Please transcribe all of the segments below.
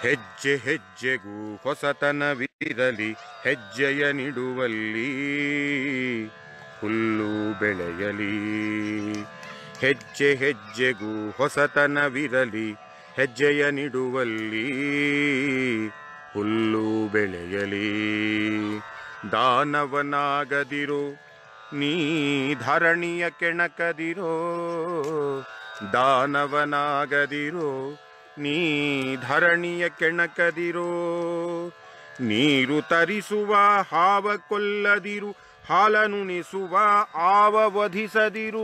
ಹೆಜ್ಜೆ ಹೆಜ್ಜೆಗೂ ಹೊಸತನವಿರಲಿ ಹೆಜ್ಜೆಯ ನಿಡುವಲ್ಲಿ ಹುಲ್ಲು ಬೆಳೆಯಲಿ ಹೆಜ್ಜೆ ಹೆಜ್ಜೆಗೂ ಹೊಸತನವಿರಲಿ ಹೆಜ್ಜೆಯ ನಿಡುವಲ್ಲಿ ಹುಲ್ಲು ಬೆಳೆಯಲಿ ದಾನವನಾಗದಿರೋ ನೀ ಧರಣಿಯ ಕೆಣಕದಿರೋ ದಾನವನಾಗದಿರೋ ನೀ ಧರಣಿಯ ಕೆಣಕದಿರೋ ನೀರು ತರಿಸುವ ಹಾವ ಕೊಲ್ಲದಿರು ಹಾಲನುಣಿಸುವ ಆವ ವಧಿಸದಿರು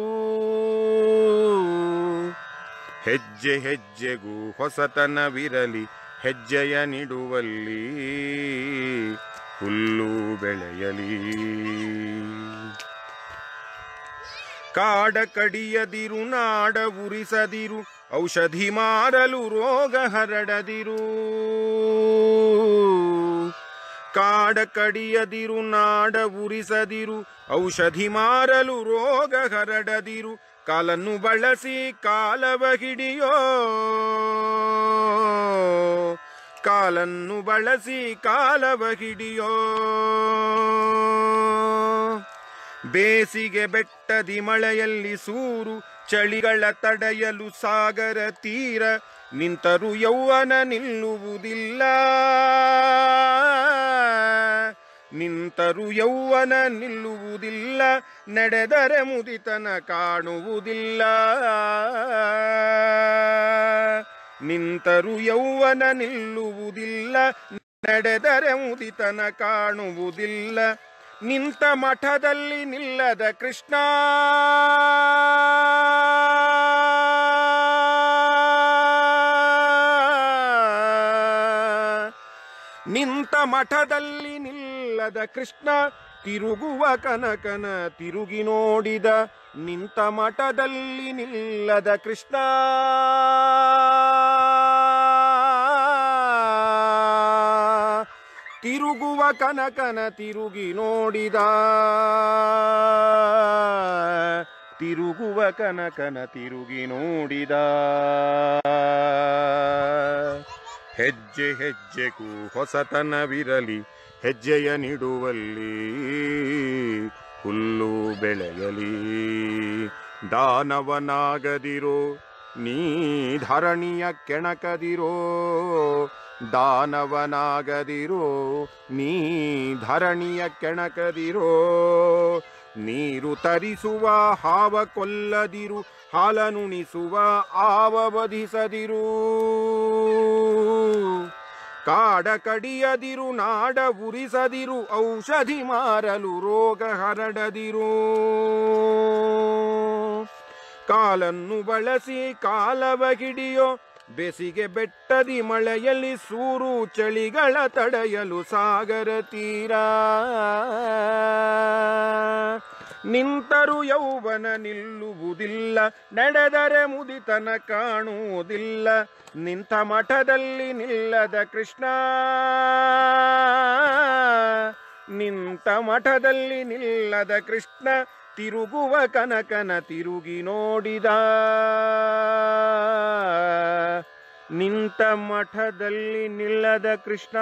ಹೆಜ್ಜೆ ಹೆಜ್ಜೆಗೂ ಹೊಸತನವಿರಲಿ ಹೆಜ್ಜೆಯ ನಿಡುವಲ್ಲಿ ಹುಲ್ಲು ಬೆಳೆಯಲಿ ಕಾಡ ಕಡಿಯದಿರು ನಾಡ ಉರಿಸದಿರು ಔಷಧಿ ಮಾರಲು ರೋಗ ಹರಡದಿರು ಕಾಡ ಕಡಿಯದಿರು ನಾಡ ಉರಿಸದಿರು ಔಷಧಿ ಮಾರಲು ರೋಗ ಹರಡದಿರು ಕಾಲನ್ನು ಬಳಸಿ ಕಾಲವ ಹಿಡಿಯೋ ಕಾಲನ್ನು ಬಳಸಿ ಕಾಲವ ಹಿಡಿಯೋ ಬೇಸಿಗೆ ಬೆಟ್ಟದಿ ಮಳೆಯಲ್ಲಿ ಸೂರು ಚಳಿಗಳ ತಡೆಯಲು ಸಾಗರ ತೀರ ನಿಂತರು ಯೌವನ ನಿಲ್ಲುವುದಿಲ್ಲ ನಿಂತರು ಯೌವನ ನಿಲ್ಲುವುದಿಲ್ಲ ನಡೆದರೆ ಮುದಿತನ ಕಾಣುವುದಿಲ್ಲ ನಿಂತರು ಯೌವನ ನಿಲ್ಲುವುದಿಲ್ಲ ನಡೆದರೆ ಮುದಿತನ ಕಾಣುವುದಿಲ್ಲ ನಿಂತ ಮಠದಲ್ಲಿ ನಿಲ್ಲದ ಕೃಷ್ಣ ನಿಂತ ಮಠದಲ್ಲಿ ನಿಲ್ಲದ ಕೃಷ್ಣ ತಿರುಗುವ ಕನಕನ ತಿರುಗಿ ನೋಡಿದ ನಿಂತ ಮಠದಲ್ಲಿ ನಿಲ್ಲದ ಕೃಷ್ಣ ತಿರುಗುವ ಕನಕನ ತಿರುಗಿ ನೋಡಿದ ತಿರುಗುವ ಕನಕನ ತಿರುಗಿ ನೋಡಿದ ಹೆಜ್ಜೆ ಹೆಜ್ಜೆಗೂ ಹೊಸತನವಿರಲಿ ಹೆಜ್ಜೆಯ ನಿಡುವಲ್ಲಿ ಹುಲ್ಲು ಬೆಳೆಯಲಿ ದಾನವನಾಗದಿರೋ ನೀ ಧರಣಿಯ ಕೆಣಕದಿರೋ ದಾನವನಾಗದಿರೋ ನೀ ಧರಣಿಯ ಕೆಣಕದಿರೋ ನೀರು ತರಿಸುವ ಹಾವ ಕೊಲ್ಲದಿರು ಹಾಲನುಣಿಸುವ ಆವ ವಧಿಸದಿರು ಕಾಡ ಕಡಿಯದಿರು ನಾಡ ಉರಿಸದಿರು ಔಷಧಿ ಮಾರಲು ರೋಗ ಹರಡದಿರು ಕಾಲನ್ನು ಬಳಸಿ ಕಾಲವ ಹಿಡಿಯೋ ಬೇಸಿಗೆ ಬೆಟ್ಟದಿ ಮಳೆಯಲ್ಲಿ ಸೂರು ಚಳಿಗಳ ತಡೆಯಲು ಸಾಗರ ತೀರ ನಿಂತರು ಯೌವನ ನಿಲ್ಲುವುದಿಲ್ಲ ನಡೆದರೆ ಮುದಿತನ ಕಾಣುವುದಿಲ್ಲ ನಿಂತ ಮಠದಲ್ಲಿ ನಿಲ್ಲದ ಕೃಷ್ಣ ನಿಂತ ಮಠದಲ್ಲಿ ನಿಲ್ಲದ ಕೃಷ್ಣ ತಿರುಗುವ ಕನಕನ ತಿರುಗಿ ನೋಡಿದ ನಿಂತ ಮಠದಲ್ಲಿ ನಿಲ್ಲದ ಕೃಷ್ಣ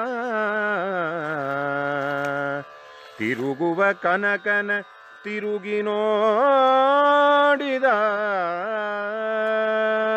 ತಿರುಗುವ ಕನಕನ ತಿರುಗಿ ನೋಡಿದ